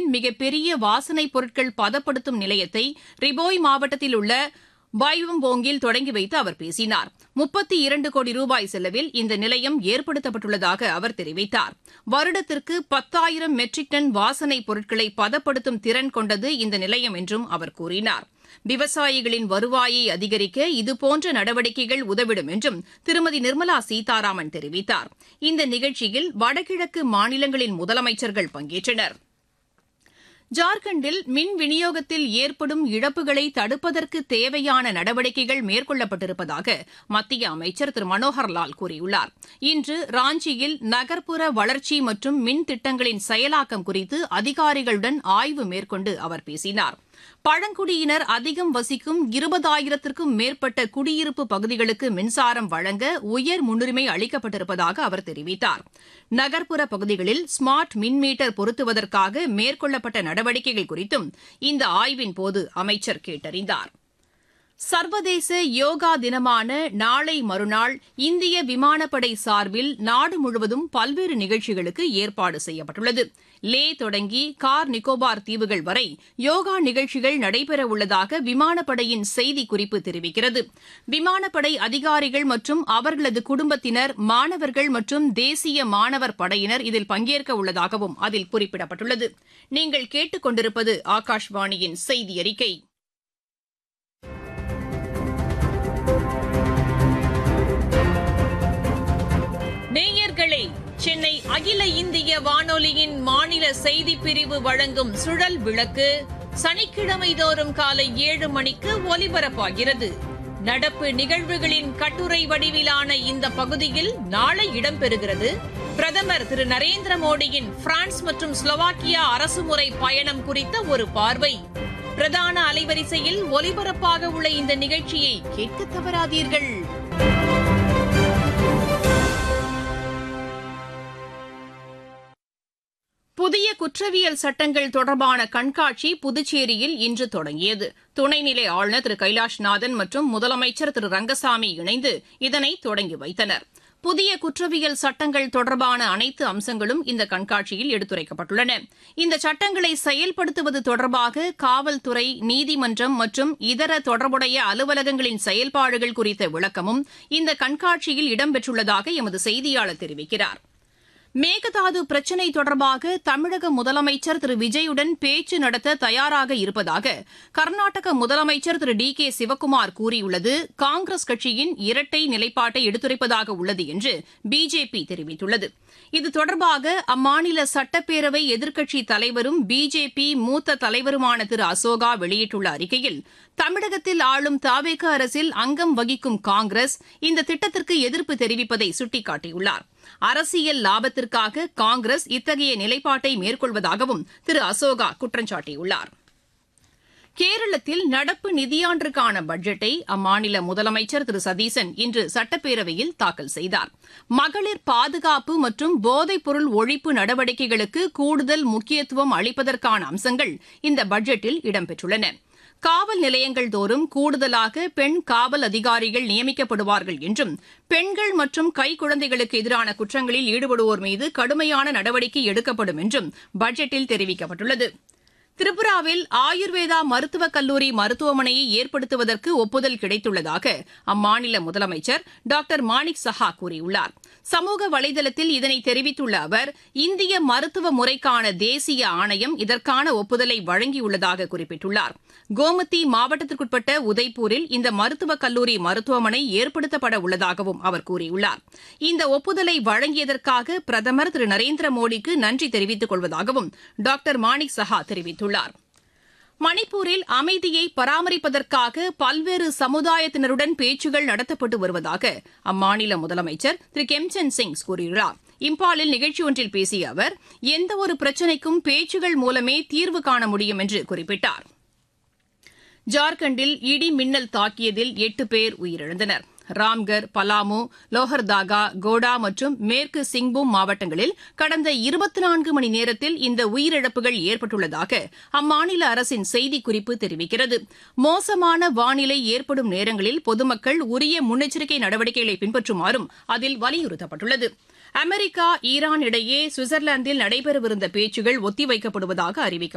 மிகப்பெரிய வாசனைப் பொருட்கள் பதப்படுத்தும் நிலையத்தை ரிபோய் மாவட்டத்தில் உள்ள பாய்வம்போங்கில் தொடங்கி வைத்து அவர் பேசினார் முப்பத்தி இரண்டு கோடி ரூபாய் செலவில் இந்த நிலையம் ஏற்படுத்தப்பட்டுள்ளதாக அவர் தெரிவித்தார் வருடத்திற்கு பத்தாயிரம் மெட்ரிக் டன் வாசனைப் பொருட்களை பதப்படுத்தும் திறன் கொண்டது இந்த நிலையம் என்றும் அவர் கூறினார் விவசாயிகளின் வருவாயை அதிகரிக்க இதுபோன்ற நடவடிக்கைகள் உதவிடும் என்றும் திருமதி நிர்மலா சீதாராமன் தெரிவித்தார் இந்த நிகழ்ச்சியில் வடகிழக்கு மாநிலங்களின் முதலமைச்சர்கள் பங்கேற்றனா் ஜார்க்கண்டில் மின் விநியோகத்தில் ஏற்படும் இழப்புகளை தடுப்பதற்கு தேவையான நடவடிக்கைகள் மேற்கொள்ளப்பட்டிருப்பதாக மத்திய அமைச்சர் திரு மனோகர்லால் கூறியுள்ளார் இன்று ராஞ்சியில் நகர்ப்புற வளர்ச்சி மற்றும் மின் திட்டங்களின் செயலாக்கம் குறித்து அதிகாரிகளுடன் ஆய்வு மேற்கொண்டு அவர் பேசினார் பழங்குடியினர் அதிகம் வசிக்கும் இருபதாயிரத்திற்கும் மேற்பட்ட குடியிருப்பு பகுதிகளுக்கு மின்சாரம் வழங்க உயர் முன்னுரிமை அளிக்கப்பட்டிருப்பதாக அவர் தெரிவித்தார் நகர்ப்புற பகுதிகளில் ஸ்மார்ட் மின் மீட்டர் பொருத்துவதற்காக மேற்கொள்ளப்பட்ட நடவடிக்கைகள் குறித்தும் இந்த ஆய்வின்போது அமைச்சர் கேட்டறிந்தார் சர்வதேச யோகா தினமான நாளை மறுநாள் இந்திய விமானப்படை சார்பில் நாடு முழுவதும் பல்வேறு நிகழ்ச்சிகளுக்கு ஏற்பாடு செய்யப்பட்டுள்ளது லே தொடங்கி கார் நிக்கோபார் தீவுகள் வரை யோகா நிகழ்ச்சிகள் நடைபெறவுள்ளதாக விமானப்படையின் செய்திக்குறிப்பு தெரிவிக்கிறது விமானப்படை அதிகாரிகள் மற்றும் அவர்களது குடும்பத்தினர் மாணவர்கள் மற்றும் தேசிய மாணவர் படையினர் இதில் பங்கேற்க உள்ளதாகவும் அதில் குறிப்பிடப்பட்டுள்ளது நீங்கள் கேட்டுக்கொண்டிருப்பது ஆகாஷ்வாணியின் செய்தி அறிக்கை நேயர்களே சென்னை அகில இந்திய வானொலியின் மாநில செய்திப் பிரிவு வழங்கும் சுழல் விளக்கு சனிக்கிழமை தோறும் காலை ஏழு மணிக்கு ஒலிபரப்பாகிறது நடப்பு நிகழ்வுகளின் கட்டுரை வடிவிலான இந்த பகுதியில் நாளை இடம்பெறுகிறது பிரதமர் திரு நரேந்திர மோடியின் பிரான்ஸ் மற்றும் ஸ்லோவாக்கியா அரசுமுறை பயணம் குறித்த ஒரு பார்வை பிரதான அலைவரிசையில் ஒலிபரப்பாக உள்ள இந்த நிகழ்ச்சியை கேட்க தவறாதீர்கள் புதிய குற்றவியல் சட்டங்கள் தொடர்பான கண்காட்சி புதுச்சேரியில் இன்று தொடங்கியது துணைநிலை ஆளுநர் திரு கைலாஷ்நாதன் மற்றும் முதலமைச்சர் திரு ரங்கசாமி இணைந்து இதனை தொடங்கி வைத்தனர் புதிய குற்றவியல் சட்டங்கள் தொடர்பான அனைத்து அம்சங்களும் இந்த கண்காட்சியில் எடுத்துரைக்கப்பட்டுள்ளன இந்த சட்டங்களை செயல்படுத்துவது தொடர்பாக காவல்துறை நீதிமன்றம் மற்றும் இதர தொடர்புடைய அலுவலகங்களின் செயல்பாடுகள் குறித்த விளக்கமும் இந்த கண்காட்சியில் இடம்பெற்றுள்ளதாக எமது செய்தியாளர் தெரிவிக்கிறார் மேகதாது பிரச்சினை தொடர்பாக தமிழக முதலமைச்சர் திரு விஜயுடன் பேச்சு நடத்த தயாராக இருப்பதாக கர்நாடக முதலமைச்சர் திரு டி கே சிவக்குமார் கூறியுள்ளது காங்கிரஸ் கட்சியின் இரட்டை நிலைப்பாட்டை எடுத்துரைப்பதாக உள்ளது என்று பிஜேபி தெரிவித்துள்ளது இது தொடர்பாக அம்மாநில சட்டப்பேரவை எதிர்க்கட்சித் தலைவரும் பிஜேபி மூத்த தலைவருமான திரு அசோகா வெளியிட்டுள்ள அறிக்கையில் தமிழகத்தில் ஆளும் தாவேக அரசில் அங்கம் வகிக்கும் காங்கிரஸ் இந்த திட்டத்திற்கு எதிர்ப்பு தெரிவிப்பதை சுட்டிக்காட்டியுள்ளார் அரசியல் லாபத்திற்காக காங்கிரஸ் இத்தகைய நிலைப்பாட்டை மேற்கொள்வதாகவும் திரு அசோகா குற்றம் சாட்டியுள்ளார் கேரளத்தில் நடப்பு நிதியாண்டிற்கான பட்ஜெட்டை அம்மாநில முதலமைச்சர் திரு சதீசன் இன்று சட்டப்பேரவையில் தாக்கல் செய்தார் மகளிர் பாதுகாப்பு மற்றும் போதைப்பொருள் ஒழிப்பு நடவடிக்கைகளுக்கு கூடுதல் முக்கியத்துவம் அளிப்பதற்கான அம்சங்கள் இந்த பட்ஜெட்டில் இடம்பெற்றுள்ளன காவல் நிலையங்கள் தோறும் கூடுதலாக பெண் காவல் அதிகாரிகள் நியமிக்கப்படுவார்கள் என்றும் பெண்கள் மற்றும் கைக்குழந்தைகளுக்கு எதிரான குற்றங்களில் ஈடுபடுவோர் மீது கடுமையான நடவடிக்கை எடுக்கப்படும் என்றும் பட்ஜெட்டில் தெரிவிக்கப்பட்டுள்ளது திரிபுராவில் ஆயுர்வேதா மருத்துவக் கல்லூரி மருத்துவமனையை ஏற்படுத்துவதற்கு ஒப்புதல் கிடைத்துள்ளதாக அம்மாநில முதலமைச்சர் டாக்டர் மாணிக் சஹா கூறியுள்ளார் சமூக வலைதளத்தில் இதனை தெரிவித்துள்ள அவர் இந்திய மருத்துவ முறைக்கான தேசிய ஆணையம் இதற்கான ஒப்புதலை வழங்கியுள்ளதாக குறிப்பிட்டுள்ளார் கோமதி மாவட்டத்திற்குட்பட்ட உதய்பூரில் இந்த மருத்துவக் கல்லூரி மருத்துவமனை ஏற்படுத்தப்பட உள்ளதாகவும் அவர் கூறியுள்ளார் இந்த ஒப்புதலை வழங்கியதற்காக பிரதமர் திரு நரேந்திர மோடிக்கு நன்றி தெரிவித்துக் கொள்வதாகவும் டாக்டர் மாணிக் சஹா தெரிவித்துள்ளார் மணிப்பூரில் அமைதியை பராமரிப்பதற்காக பல்வேறு சமுதாயத்தினருடன் பேச்சுகள் நடத்தப்பட்டு வருவதாக அம்மாநில முதலமைச்சர் திரு கெம்சன் சிங் கூறியுள்ளார் இம்பாலில் நிகழ்ச்சி ஒன்றில் பேசிய அவர் எந்தவொரு பிரச்சினைக்கும் பேச்சுகள் மூலமே தீர்வு காண முடியும் என்று குறிப்பிட்டார் ஜார்க்கண்டில் இடி மின்னல் தாக்கியதில் எட்டு பேர் உயிரிழந்தனர் ராம்கர் பலாமு லோஹர்தாகா கோடா மற்றும் மேற்கு சிங்பூம் மாவட்டங்களில் கடந்த இருபத்தி நான்கு மணி நேரத்தில் இந்த உயிரிழப்புகள் ஏற்பட்டுள்ளதாக அம்மாநில அரசின் செய்திக்குறிப்பு தெரிவிக்கிறது மோசமான வானிலை ஏற்படும் நேரங்களில் பொதுமக்கள் உரிய முன்னெச்சரிக்கை நடவடிக்கைகளை பின்பற்றுமாறும் அதில் வலியுறுத்தப்பட்டுள்ளது அமெரிக்கா ஈரான் இடையே சுவிட்சர்லாந்தில் நடைபெறவிருந்த பேச்சுகள் ஒத்திவைக்கப்படுவதாக அறிவிக்கப்பட்டுள்ளது